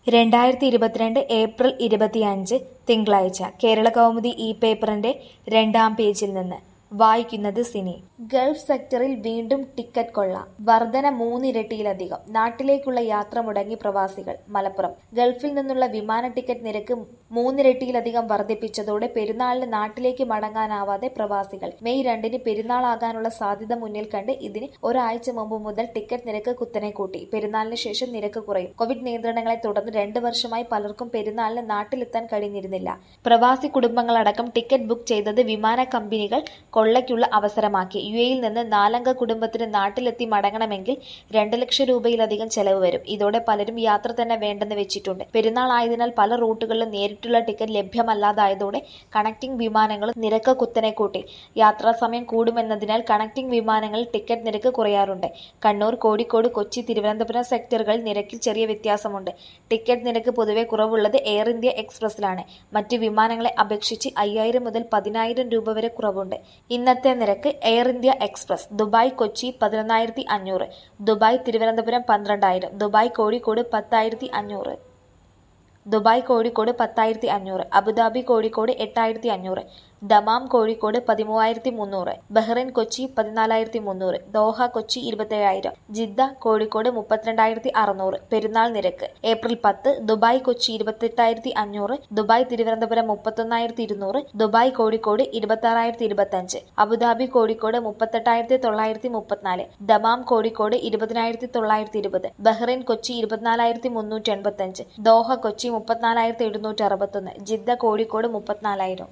രണ്ടായിരത്തി ഇരുപത്തിരണ്ട് ഏപ്രിൽ ഇരുപത്തിയഞ്ച് തിങ്കളാഴ്ച കേരളകൗമുദി ഈ പേപ്പറിന്റെ രണ്ടാം പേജിൽ നിന്ന് വായിക്കുന്നത് സിനി ഗൾഫ് സെക്ടറിൽ വീണ്ടും ടിക്കറ്റ് കൊള്ള വർധന മൂന്നിരട്ടിയിലധികം നാട്ടിലേക്കുള്ള യാത്ര മുടങ്ങി പ്രവാസികൾ മലപ്പുറം ഗൾഫിൽ നിന്നുള്ള വിമാന ടിക്കറ്റ് നിരക്ക് മൂന്നിരട്ടിയിലധികം വർദ്ധിപ്പിച്ചതോടെ പെരുന്നാളിന് നാട്ടിലേക്ക് മടങ്ങാനാവാതെ പ്രവാസികൾ മെയ് രണ്ടിന് പെരുന്നാളാകാനുള്ള സാധ്യത മുന്നിൽ കണ്ട് ഇതിന് ഒരാഴ്ച മുമ്പ് മുതൽ ടിക്കറ്റ് നിരക്ക് കുത്തനെ കൂട്ടി പെരുന്നാളിന് ശേഷം നിരക്ക് കുറയും കോവിഡ് നിയന്ത്രണങ്ങളെ തുടർന്ന് രണ്ട് വർഷമായി പലർക്കും പെരുന്നാളിന് നാട്ടിലെത്താൻ കഴിഞ്ഞിരുന്നില്ല പ്രവാസി കുടുംബങ്ങളടക്കം ടിക്കറ്റ് ബുക്ക് ചെയ്തത് വിമാന കമ്പനികൾ കൊള്ളയ്ക്കുള്ള അവസരമാക്കി യു എയിൽ നിന്ന് നാലംഗ കുടുംബത്തിന് നാട്ടിലെത്തി മടങ്ങണമെങ്കിൽ രണ്ട് ലക്ഷം രൂപയിലധികം ചെലവ് വരും ഇതോടെ പലരും യാത്ര തന്നെ വേണ്ടെന്ന് വെച്ചിട്ടുണ്ട് പെരുന്നാൾ ആയതിനാൽ പല റൂട്ടുകളിലും നേരിട്ടുള്ള ടിക്കറ്റ് ലഭ്യമല്ലാതായതോടെ കണക്റ്റിംഗ് വിമാനങ്ങളും നിരക്ക് കുത്തനെ കൂട്ടി യാത്രാ സമയം കൂടുമെന്നതിനാൽ കണക്റ്റിംഗ് വിമാനങ്ങളിൽ ടിക്കറ്റ് നിരക്ക് കുറയാറുണ്ട് കണ്ണൂർ കോഴിക്കോട് കൊച്ചി തിരുവനന്തപുരം സെക്ടറുകളിൽ നിരക്കിൽ ചെറിയ വ്യത്യാസമുണ്ട് ടിക്കറ്റ് നിരക്ക് പൊതുവെ കുറവുള്ളത് എയർ ഇന്ത്യ എക്സ്പ്രസിലാണ് മറ്റ് വിമാനങ്ങളെ അപേക്ഷിച്ച് അയ്യായിരം മുതൽ പതിനായിരം രൂപ വരെ കുറവുണ്ട് ഇന്നത്തെ നിരക്ക് Air India Express Dubai Kochi പതിനൊന്നായിരത്തി അഞ്ഞൂറ് ദുബായ് തിരുവനന്തപുരം പന്ത്രണ്ടായിരം ദുബായ് കോഴിക്കോട് പത്തായിരത്തി അഞ്ഞൂറ് ദുബായ് കോഴിക്കോട് പത്തായിരത്തി അഞ്ഞൂറ് അബുദാബി കോഴിക്കോട് എട്ടായിരത്തി അഞ്ഞൂറ് ദമാം കോഴിക്കോട് പതിമൂവായിരത്തി മുന്നൂറ് ബഹ്റൈൻ കൊച്ചി പതിനാലായിരത്തി മുന്നൂറ് ദോഹ കൊച്ചി ഇരുപത്തേഴായിരം ജിദ്ദ കോഴിക്കോട് മുപ്പത്തിരണ്ടായിരത്തി അറുന്നൂറ് പെരുന്നാൾ നിരക്ക് ഏപ്രിൽ പത്ത് ദുബായ് കൊച്ചി ഇരുപത്തെട്ടായിരത്തി അഞ്ഞൂറ് ദുബായ് തിരുവനന്തപുരം മുപ്പത്തൊന്നായിരത്തി ഇരുന്നൂറ് ദുബായ് കോഴിക്കോട് ഇരുപത്തി ഇരുപത്തഞ്ച് അബുദാബി കോഴിക്കോട് മുപ്പത്തെട്ടായിരത്തി തൊള്ളായിരത്തി മുപ്പത്തിനാല് ദമാം കോഴിക്കോട് ഇരുപതിനായിരത്തി തൊള്ളായിരത്തി ഇരുപത് ബഹ്റൈൻ കൊച്ചി ഇരുപത്തിനാലായിരത്തി മുന്നൂറ്റി എൺപത്തഞ്ച് ദോഹ കൊച്ചി മുപ്പത്തിനാലായിരത്തി എഴുന്നൂറ്റി അറുപത്തൊന്ന് ജിദ്ദ കോഴിക്കോട് മുപ്പത്തിനാലായിരം